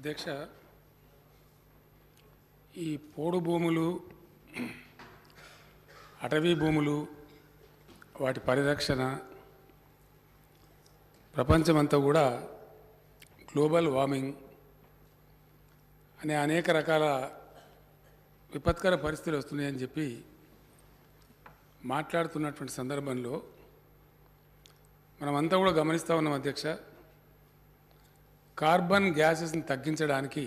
అధ్యక్ష ఈ పోడు భూములు అటవీ భూములు వాటి పరిరక్షణ ప్రపంచమంతా కూడా గ్లోబల్ వార్మింగ్ అనే అనేక రకాల విపత్కర పరిస్థితులు వస్తున్నాయని చెప్పి మాట్లాడుతున్నటువంటి సందర్భంలో మనమంతా కూడా గమనిస్తూ ఉన్నాం అధ్యక్ష కార్బన్ గ్యాసెస్ని తగ్గించడానికి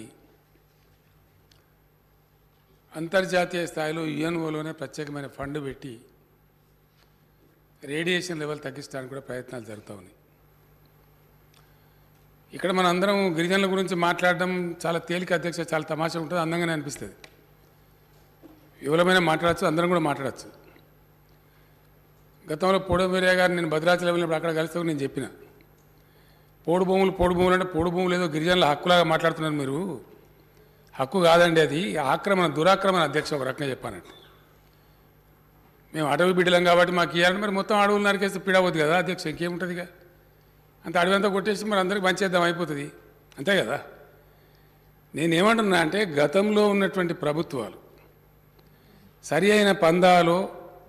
అంతర్జాతీయ స్థాయిలో యుఎన్ఓలోనే ప్రత్యేకమైన ఫండ్ పెట్టి రేడియేషన్ లెవెల్ తగ్గించడానికి కూడా ప్రయత్నాలు జరుగుతూ ఉన్నాయి ఇక్కడ మన అందరం గిరిజనుల గురించి మాట్లాడడం చాలా తేలిక అధ్యక్ష చాలా తమాషా ఉంటుంది అందంగానే అనిపిస్తుంది వివరమైన మాట్లాడచ్చు అందరం కూడా మాట్లాడచ్చు గతంలో పొడమేరియా గారు నేను భద్రాచలం వెళ్ళినప్పుడు అక్కడ కలిస్తే నేను చెప్పిన పోడు భూములు పోడు భూములు అంటే పోడు భూములు ఏదో గిరిజనుల హక్కులాగా మాట్లాడుతున్నారు మీరు హక్కు కాదండి అది ఆక్రమణ దురాక్రమణ అధ్యక్ష ఒక రకంగా చెప్పానంటే మేము అటవీ బిడ్డలం కాబట్టి మాకు ఇవ్వాలంటే మరి మొత్తం అడవులు నరికేస్తే పీడవద్దు కదా అధ్యక్ష ఇంకేముంటుంది ఇక అంత అడవి అంతా కొట్టేసి మరి అందరికి పంచేద్దాం అయిపోతుంది అంతే కదా నేనేమంటున్నా అంటే గతంలో ఉన్నటువంటి ప్రభుత్వాలు సరి అయిన పందాలో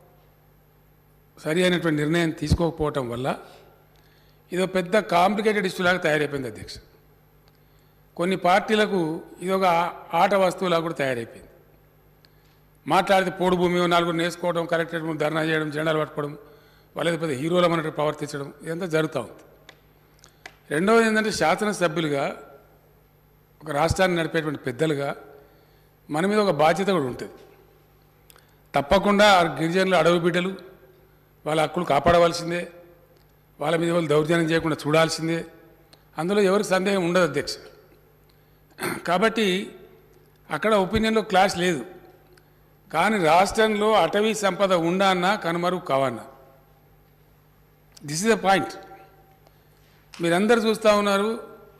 సరి అయినటువంటి నిర్ణయం తీసుకోకపోవటం వల్ల ఇదో పెద్ద కాంప్లికేటెడ్ ఇష్యూ లాగా తయారైపోయింది అధ్యక్ష కొన్ని పార్టీలకు ఇది ఒక ఆట వస్తువులాగా కూడా తయారైపోయింది మాట్లాడితే పోడు భూమి నలుగురు నేసుకోవడం కలెక్టరేట్ ముందు ధర్నా చేయడం జెండాలు పట్టుకోవడం వాళ్ళేదో పెద్ద హీరోల మనకి ప్రవర్తించడం ఇదంతా జరుగుతూ ఉంది రెండవది ఏంటంటే శాసనసభ్యులుగా ఒక రాష్ట్రాన్ని నడిపేటువంటి పెద్దలుగా మన మీద ఒక బాధ్యత కూడా ఉంటుంది తప్పకుండా ఆ గిరిజనులు అడవి బిడ్డలు వాళ్ళ హక్కులు కాపాడవలసిందే వాళ్ళ మీద వాళ్ళు దౌర్జన్యం చేయకుండా చూడాల్సిందే అందులో ఎవరికి సందేహం ఉండదు అధ్యక్ష కాబట్టి అక్కడ ఒపీనియన్లో క్లాష్ లేదు కానీ రాష్ట్రంలో అటవీ సంపద ఉండన్నా కనుమరుగు కావన్నా దిస్ ఇస్ ద పాయింట్ మీరందరూ చూస్తూ ఉన్నారు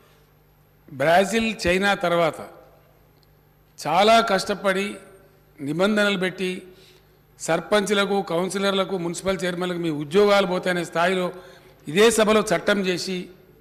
బ్రాజిల్ చైనా తర్వాత చాలా కష్టపడి నిబంధనలు పెట్టి సర్పంచ్లకు కౌన్సిలర్లకు మున్సిపల్ చైర్మన్లకు మీ ఉద్యోగాలు పోతాయనే స్థాయిలో ఇదే సభలో చట్టం చేసి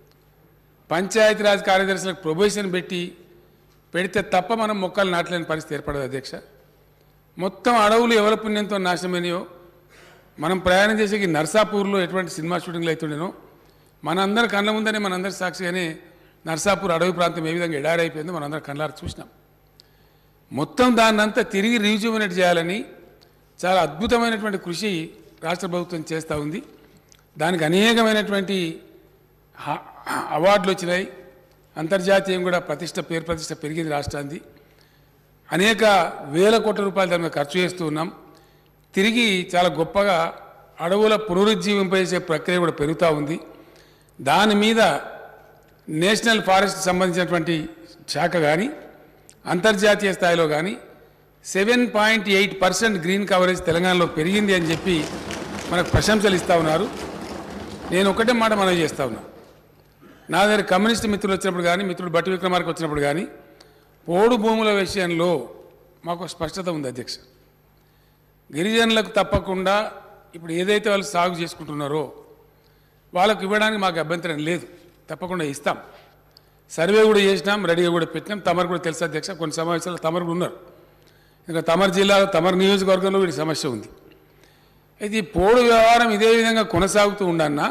పంచాయతీరాజ్ కార్యదర్శులకు ప్రొబేషన్ పెట్టి పెడితే తప్ప మనం మొక్కలు నాటలేని పరిస్థితి ఏర్పడదు అధ్యక్ష మొత్తం అడవులు ఎవరి పుణ్యంతో నాశనమైనయో మనం ప్రయాణం చేసే ఈ నర్సాపూర్లో ఎటువంటి సినిమా షూటింగ్లు అవుతుండేనో మనందరి కళ్ళ ముందనే మనందరి సాక్షిగానే నర్సాపూర్ అడవి ప్రాంతం ఏ విధంగా ఎడారైపోయిందో మనందరం కళ్ళారు చూసినాం మొత్తం దాన్నంతా తిరిగి రీజుమినేట్ చేయాలని చాలా అద్భుతమైనటువంటి కృషి రాష్ట్ర ప్రభుత్వం చేస్తూ ఉంది దానికి అనేకమైనటువంటి హ- అవార్డులు వచ్చినాయి అంతర్జాతీయం కూడా ప్రతిష్ట పేరు ప్రతిష్ట పెరిగింది రాష్ట్రానికి అనేక వేల కోట్ల రూపాయలు దాని మీద ఖర్చు చేస్తూ ఉన్నాం తిరిగి చాలా గొప్పగా అడవుల పునరుజ్జీవింపజేసే ప్రక్రియ కూడా పెరుగుతూ ఉంది దాని మీద నేషనల్ ఫారెస్ట్ సంబంధించినటువంటి శాఖ కానీ అంతర్జాతీయ స్థాయిలో కానీ seven point eight percent green coverage తెలంగాణలో పెరిగింది అని చెప్పి మనకు ప్రశంసలు ఇస్తూ ఉన్నారు నేను ఒకటే మాట మనం చేస్తా ఉన్నా నా దగ్గర కమ్యూనిస్ట్ మిత్రులు వచ్చినప్పుడు కానీ మిత్రుడు బట్టి విక్రమార్క వచ్చినప్పుడు కానీ పోడు భూముల విషయంలో మాకు ఒక స్పష్టత ఉంది అధ్యక్ష గిరిజనులకు తప్పకుండా ఇప్పుడు ఏదైతే వాళ్ళు సాగు చేసుకుంటున్నారో వాళ్ళకు ఇవ్వడానికి మాకు అభ్యంతరం లేదు తప్పకుండా ఇస్తాం సర్వే కూడా చేసినాం రెడీగా కూడా పెట్టినాం తమరు కూడా తెలుసు అధ్యక్ష కొన్ని సమావేశాలు తమరు కూడా ఉన్నారు ఇంకా తమరు జిల్లాలో తమరు నియోజకవర్గంలో వీడి సమస్య ఉంది అయితే ఈ పోడు వ్యవహారం ఇదే విధంగా కొనసాగుతూ ఉండన్నా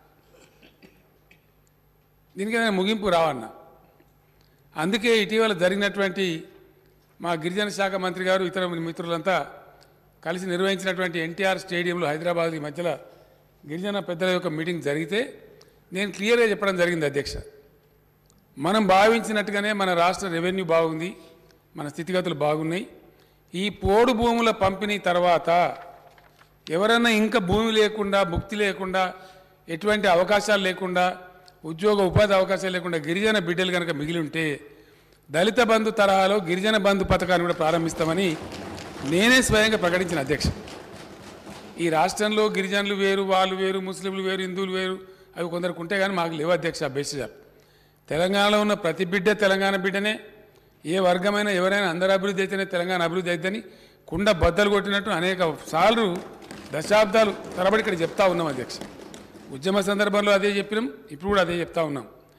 దీనికి ఏదైనా ముగింపు రావన్నా అందుకే ఇటీవల జరిగినటువంటి మా గిరిజన శాఖ మంత్రి గారు ఇతర మిత్రులంతా కలిసి నిర్వహించినటువంటి ఎన్టీఆర్ స్టేడియంలో హైదరాబాద్ ఈ మధ్యలో గిరిజన పెద్దల యొక్క మీటింగ్ జరిగితే నేను క్లియర్గా చెప్పడం జరిగింది అధ్యక్ష మనం భావించినట్టుగానే మన రాష్ట్ర రెవెన్యూ బాగుంది మన స్థితిగతులు బాగున్నాయి ఈ పోడు భూముల పంపిణీ తర్వాత ఎవరైనా ఇంకా భూమి లేకుండా భుక్తి లేకుండా ఎటువంటి అవకాశాలు లేకుండా ఉద్యోగ ఉపాధి అవకాశాలు లేకుండా గిరిజన బిడ్డలు కనుక మిగిలి ఉంటే దళిత బంధు తరహాలో గిరిజన బంధు పథకాన్ని కూడా ప్రారంభిస్తామని నేనే స్వయంగా ప్రకటించిన అధ్యక్ష ఈ రాష్ట్రంలో గిరిజనులు వేరు వాళ్ళు వేరు ముస్లింలు వేరు హిందువులు వేరు అవి కొందరికి ఉంటే కానీ మాకు లేవు అధ్యక్ష బేసిజార్ తెలంగాణలో ఉన్న ప్రతి బిడ్డ తెలంగాణ బిడ్డనే ఏ వర్గమైనా ఎవరైనా అందరు అభివృద్ధి అయితేనే తెలంగాణ అభివృద్ధి అయిద్దని కుండ బద్దలు కొట్టినట్టు అనేక సార్లు దశాబ్దాలు తరబడి ఇక్కడ చెప్తా ఉన్నాం అధ్యక్ష ఉద్యమ సందర్భంలో అదే చెప్పినాం ఇప్పుడు కూడా అదే చెప్తా ఉన్నాం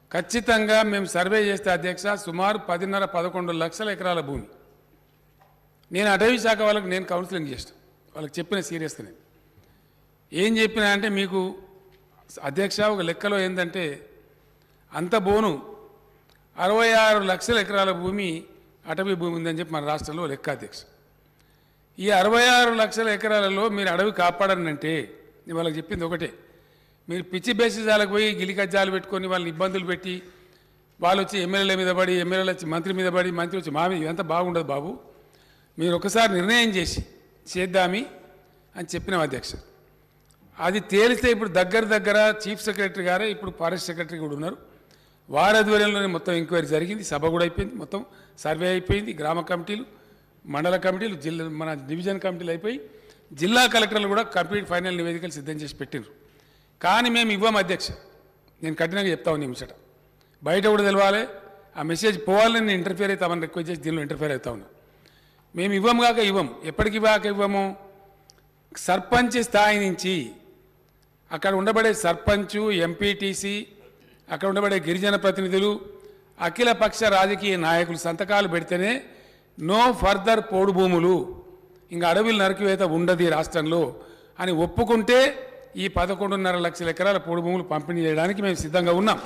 ఖచ్చితంగా మేము సర్వే చేస్తే అధ్యక్ష సుమారు పదిన్నర పదకొండు లక్షల ఎకరాల భూమి నేను అటవీ శాఖ వాళ్ళకి నేను కౌన్సిలింగ్ చేస్తాను వాళ్ళకి చెప్పిన సీరియస్గా నేను ఏం చెప్పినా అంటే మీకు అధ్యక్ష ఒక లెక్కలో ఏంటంటే అంత బోను అరవై ఆరు లక్షల ఎకరాల భూమి అటవీ భూమి ఉందని చెప్పి మన రాష్ట్రంలో లెక్క అధ్యక్ష ఈ అరవై ఆరు లక్షల ఎకరాలలో మీరు అడవి కాపాడనంటే నేను వాళ్ళకి చెప్పింది ఒకటే మీరు పిచ్చి బేసిజాలకు పోయి గిలికజ్జాలు పెట్టుకొని వాళ్ళని ఇబ్బందులు పెట్టి వాళ్ళు వచ్చి ఎమ్మెల్యేల మీద పడి ఎమ్మెల్యేలు వచ్చి మంత్రి మీద పడి మంత్రి వచ్చి మా మీద ఇదంతా బాగుండదు బాబు మీరు ఒకసారి నిర్ణయం చేసి చేద్దామి అని చెప్పినాం అధ్యక్ష అది తేలిస్తే ఇప్పుడు దగ్గర దగ్గర చీఫ్ సెక్రటరీ గారే ఇప్పుడు ఫారెస్ట్ సెక్రటరీ కూడా ఉన్నారు వారి ఆధ్వర్యంలోనే మొత్తం ఎంక్వైరీ జరిగింది సభ కూడా అయిపోయింది మొత్తం సర్వే అయిపోయింది గ్రామ కమిటీలు మండల కమిటీలు జిల్లా మన డివిజన్ కమిటీలు అయిపోయి జిల్లా కలెక్టర్లు కూడా కంప్లీట్ ఫైనల్ నివేదికలు సిద్ధం చేసి పెట్టినారు కానీ మేము ఇవ్వం అధ్యక్ష నేను కఠినంగా చెప్తా ఉన్నాను ముచ్చట బయట కూడా తెలవాలి ఆ మెసేజ్ పోవాలని నేను ఇంటర్ఫియర్ అవుతామని రిక్వెస్ట్ చేసి దీనిలో ఇంటర్ఫియర్ అవుతా ఉన్నా మేము ఇవ్వం కాక ఇవ్వం ఎప్పటికి ఇవ్వక ఇవ్వము సర్పంచ్ స్థాయి నుంచి అక్కడ ఉండబడే సర్పంచు ఎంపీటీసీ అక్కడ ఉండబడే గిరిజన ప్రతినిధులు అఖిలపక్ష రాజకీయ నాయకులు సంతకాలు పెడితేనే నో ఫర్దర్ పోడు భూములు ఇంకా అడవులు నరికివేత ఉండదు ఈ రాష్ట్రంలో అని ఒప్పుకుంటే ఈ పదకొండున్నర లక్షల ఎకరాల పోడు భూములు పంపిణీ చేయడానికి మేము సిద్ధంగా ఉన్నాం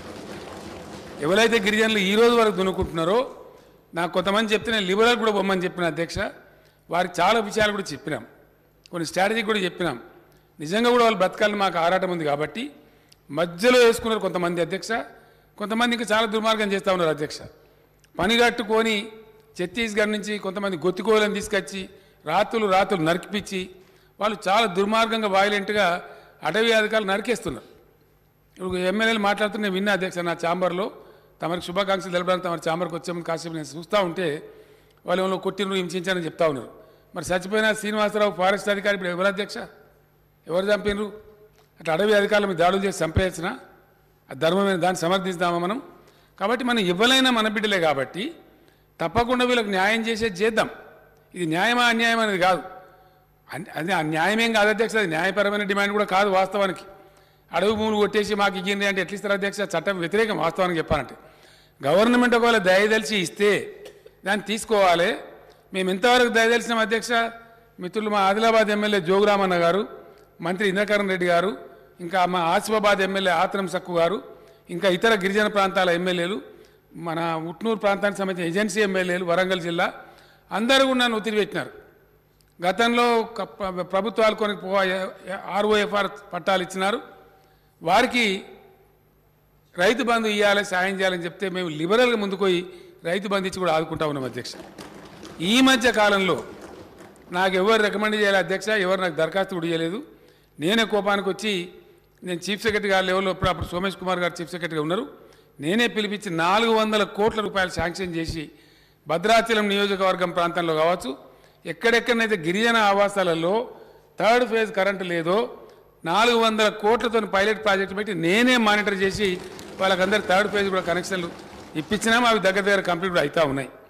ఎవరైతే గిరిజనులు ఈ రోజు వరకు దున్నుకుంటున్నారో నాకు కొంతమంది చెప్తే నేను లిబరల్ కూడా బొమ్మని చెప్పిన అధ్యక్ష వారికి చాలా విషయాలు కూడా చెప్పినాం కొన్ని స్ట్రాటజీ కూడా చెప్పినాం నిజంగా కూడా వాళ్ళు బతకాలని మాకు ఆరాటం ఉంది కాబట్టి మధ్యలో వేసుకున్నారు కొంతమంది అధ్యక్ష కొంతమంది ఇంకా చాలా దుర్మార్గం చేస్తూ ఉన్నారు అధ్యక్ష పని కట్టుకొని ఛత్తీస్గఢ్ నుంచి కొంతమంది గొత్తికోలను తీసుకొచ్చి రాత్రులు రాత్రులు నరికిపించి వాళ్ళు చాలా దుర్మార్గంగా వాయిలెంట్గా అటవీ అధికారులు నరికేస్తున్నారు ఇప్పుడు ఎమ్మెల్యేలు మాట్లాడుతూ నేను విన్నా అధ్యక్ష నా ఛాంబర్లో తమరికి శుభాకాంక్షలు తెలపడానికి తమ ఛాంబర్కి వచ్చామని కాసేపు నేను చూస్తూ ఉంటే వాళ్ళు ఏమో కొట్టినరు హింసించారని చెప్తా ఉన్నారు మరి చచ్చిపోయిన శ్రీనివాసరావు ఫారెస్ట్ అధికారి ఇప్పుడు ఎవరు అధ్యక్ష ఎవరు చంపినరు అట్లా అడవి అధికారుల మీద దాడులు చేసి చంపేయచ్చిన ఆ ధర్మమైన దాన్ని సమర్థిస్తామా మనం కాబట్టి మనం ఇవ్వలేన మన బిడ్డలే కాబట్టి తప్పకుండా వీళ్ళకి న్యాయం చేసేది చేద్దాం ఇది న్యాయమా అన్యాయం అనేది కాదు అన్- అది ఆ న్యాయమేం కాదు అధ్యక్ష అది న్యాయపరమైన డిమాండ్ కూడా కాదు వాస్తవానికి అడవి భూములు కొట్టేసి మాకు ఇయ్యండి అంటే ఎట్లా ఇస్తారు అధ్యక్ష చట్టం వ్యతిరేకం వాస్తవానికి చెప్పాలంటే గవర్నమెంట్ ఒకవేళ దయదలిచి ఇస్తే దాన్ని తీసుకోవాలి మేము ఎంతవరకు దయదలిసినాం అధ్యక్ష మిత్రులు మా ఆదిలాబాద్ ఎమ్మెల్యే జోగురామన్న గారు మంత్రి ఇంద్రకరణ్ రెడ్డి గారు ఇంకా మా ఆసిఫాబాద్ ఎమ్మెల్యే ఆత్రం సక్కు గారు ఇంకా ఇతర గిరిజన ప్రాంతాల ఎమ్మెల్యేలు మన ఉట్నూరు ప్రాంతానికి సంబంధించిన ఏజెన్సీ ఎమ్మెల్యేలు వరంగల్ జిల్లా అందరూ కూడా నన్ను ఒత్తిడి పెట్టినారు గతంలో క- ప్ర- ప్రభుత్వాలు కొన్ని ఆర్ఓఎఫ్ఆర్ పట్టాలు ఇచ్చినారు వారికి రైతు బంధు ఇవ్వాలి సాయం చేయాలని చెప్తే మేము లిబరల్గా ముందుకు పోయి రైతు బంధు ఇచ్చి కూడా ఆదుకుంటా ఉన్నాం అధ్యక్ష ఈ మధ్య కాలంలో నాకు ఎవరు రికమెండ్ చేయాలి అధ్యక్ష ఎవరు నాకు దరఖాస్తు కూడా చేయలేదు నేనే కోపానికి వచ్చి నేను చీఫ్ సెక్రటరీ గారి లెవెల్లో అప్పుడు అప్పుడు సోమేష్ కుమార్ గారు చీఫ్ సెక్రటరీగా ఉన్నారు నేనే పిలిపించి నాలుగు వందల కోట్ల రూపాయలు శాంక్షన్ చేసి భద్రాచలం నియోజకవర్గం ప్రాంతంలో కావచ్చు ఎక్కడెక్కడనైతే గిరిజన ఆవాసాలలో థర్డ్ ఫేజ్ కరెంటు లేదో నాలుగు వందల కోట్లతో పైలట్ ప్రాజెక్ట్ పెట్టి నేనే మానిటర్ చేసి వాళ్ళకందరికి థర్డ్ ఫేజ్ కూడా కనెక్షన్లు ఇప్పించినాము అవి దగ్గర దగ్గర కంప్లీట్ కూడా అవుతా ఉన్నాయి